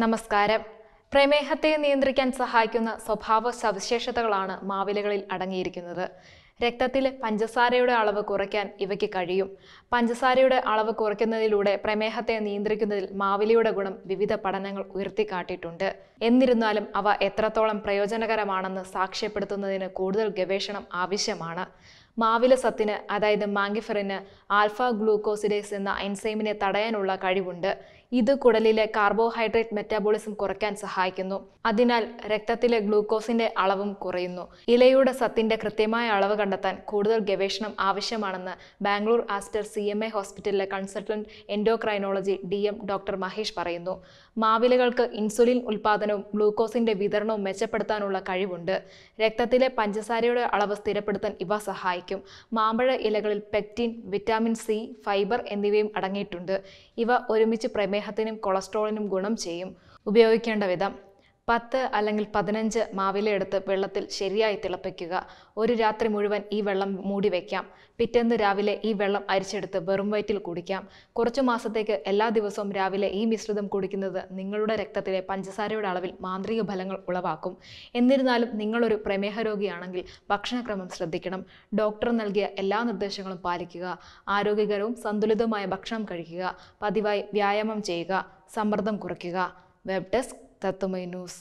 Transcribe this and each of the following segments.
നമസ്കാരം പ്രമേഹത്തെ നിയന്ത്രിക്കാൻ സഹായിക്കുന്ന സ്വഭാവ സവിശേഷതകളാണ് മാവിലകളിൽ അടങ്ങിയിരിക്കുന്നത് രക്തത്തിലെ പഞ്ചസാരയുടെ അളവ് കുറയ്ക്കാൻ ഇവയ്ക്ക് കഴിയും പഞ്ചസാരയുടെ അളവ് കുറയ്ക്കുന്നതിലൂടെ പ്രമേഹത്തെ നിയന്ത്രിക്കുന്നതിൽ മാവിലയുടെ ഗുണം വിവിധ പഠനങ്ങൾ ഉയർത്തിക്കാട്ടിയിട്ടുണ്ട് എന്നിരുന്നാലും അവ എത്രത്തോളം പ്രയോജനകരമാണെന്ന് സാക്ഷ്യപ്പെടുത്തുന്നതിന് കൂടുതൽ ഗവേഷണം ആവശ്യമാണ് മാവില സത്തിന് അതായത് മാങ്കിഫറിന് ആൽഫ ഗ്ലൂക്കോസിഡേസ് എന്ന എൻസൈമിനെ തടയാനുള്ള കഴിവുണ്ട് ഇത് കുടലിലെ കാർബോഹൈഡ്രേറ്റ് മെറ്റാബോളിസം കുറയ്ക്കാൻ സഹായിക്കുന്നു അതിനാൽ രക്തത്തിലെ ഗ്ലൂക്കോസിന്റെ അളവും കുറയുന്നു ഇലയുടെ സത്തിന്റെ കൃത്യമായ അളവ് കണ്ടെത്താൻ കൂടുതൽ ഗവേഷണം ആവശ്യമാണെന്ന് Bangalore Aster C M A ഹോസ്പിറ്റലിലെ consultant endocrinology D M doctor Mahesh പറയുന്നു മാവിലകൾക്ക് ഇൻസുലിൻ ഉൽപാദനവും ഗ്ലൂക്കോസിന്റെ വിതരണവും മെച്ചപ്പെടുത്താനുള്ള കഴിവുണ്ട് രക്തത്തിലെ പഞ്ചസാരയുടെ അളവ് സ്ഥിരപ്പെടുത്താൻ ഇവ സഹായിക്കും മാമ്പഴ ഇലകളിൽ പെക്റ്റിൻ വിറ്റാമിൻ സി ഫൈബർ എന്നിവയും അടങ്ങിയിട്ടുണ്ട് ഇവ ഒരുമിച്ച് പ്രമേഹത്തിനും കൊളസ്ട്രോളിനും ഗുണം ചെയ്യും ഉപയോഗിക്കേണ്ട വിധം പത്ത് അല്ലെങ്കിൽ പതിനഞ്ച് മാവില എടുത്ത് വെള്ളത്തിൽ ശരിയായി തിളപ്പിക്കുക ഒരു രാത്രി മുഴുവൻ ഈ വെള്ളം മൂടി വയ്ക്കാം പിറ്റേന്ന് രാവിലെ ഈ വെള്ളം അരിച്ചെടുത്ത് വെറും വയറ്റിൽ കുടിക്കാം കുറച്ചു മാസത്തേക്ക് എല്ലാ ദിവസവും രാവിലെ ഈ മിശ്രിതം കുടിക്കുന്നത് നിങ്ങളുടെ രക്തത്തിലെ പഞ്ചസാരയുടെ അളവിൽ മാന്ത്രിക ഫലങ്ങൾ ഉളവാക്കും എന്നിരുന്നാലും നിങ്ങളൊരു പ്രമേഹ രോഗിയാണെങ്കിൽ ഭക്ഷണക്രമം ശ്രദ്ധിക്കണം ഡോക്ടർ നൽകിയ എല്ലാ നിർദ്ദേശങ്ങളും പാലിക്കുക ആരോഗ്യകരവും സന്തുലിതവുമായ ഭക്ഷണം കഴിക്കുക പതിവായി വ്യായാമം ചെയ്യുക സമ്മർദ്ദം കുറയ്ക്കുക web desk Tattvamayi news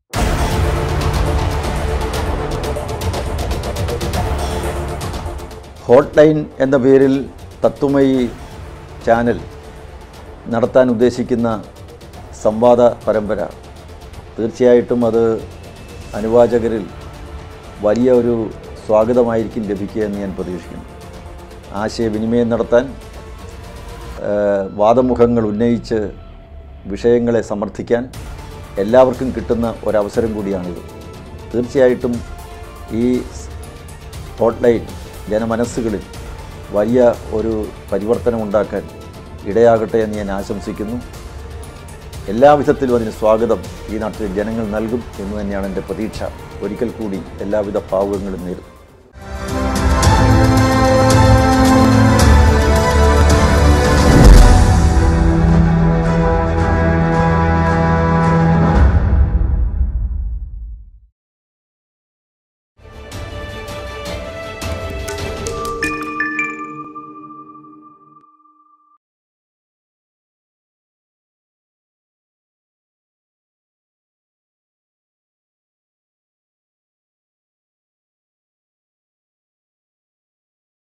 hotline എന്ന പേരിൽ തത്വമയി ചാനൽ നടത്താൻ ഉദ്ദേശിക്കുന്ന സംവാദ പരമ്പര തീർച്ചയായിട്ടും അത് അനുവാചകരിൽ വലിയ ഒരു സ്വാഗതമായിരിക്കും ലഭിക്കുക എന്ന് ഞാൻ പ്രതീക്ഷിക്കുന്നു ആശയവിനിമയം നടത്താൻ ആ, വാദമുഖങ്ങൾ ഉന്നയിച്ച് വിഷയങ്ങളെ സമർത്ഥിക്കാൻ എല്ലാവർക്കും കിട്ടുന്ന ഒരവസരം കൂടിയാണിത് തീർച്ചയായിട്ടും ഈ ഹോട്ട്ലൈൻ ജനമനസ്സുകളിൽ വലിയ ഒരു പരിവർത്തനമുണ്ടാക്കാൻ ഇടയാകട്ടെ എന്ന് ഞാൻ ആശംസിക്കുന്നു എല്ലാവിധത്തിലും അതിന് സ്വാഗതം ഈ നാട്ടിലെ ജനങ്ങൾ നൽകും എന്ന് തന്നെയാണ് എൻ്റെ പ്രതീക്ഷ ഒരിക്കൽ കൂടി എല്ലാവിധ ഭാവുകങ്ങളും നേരുന്നു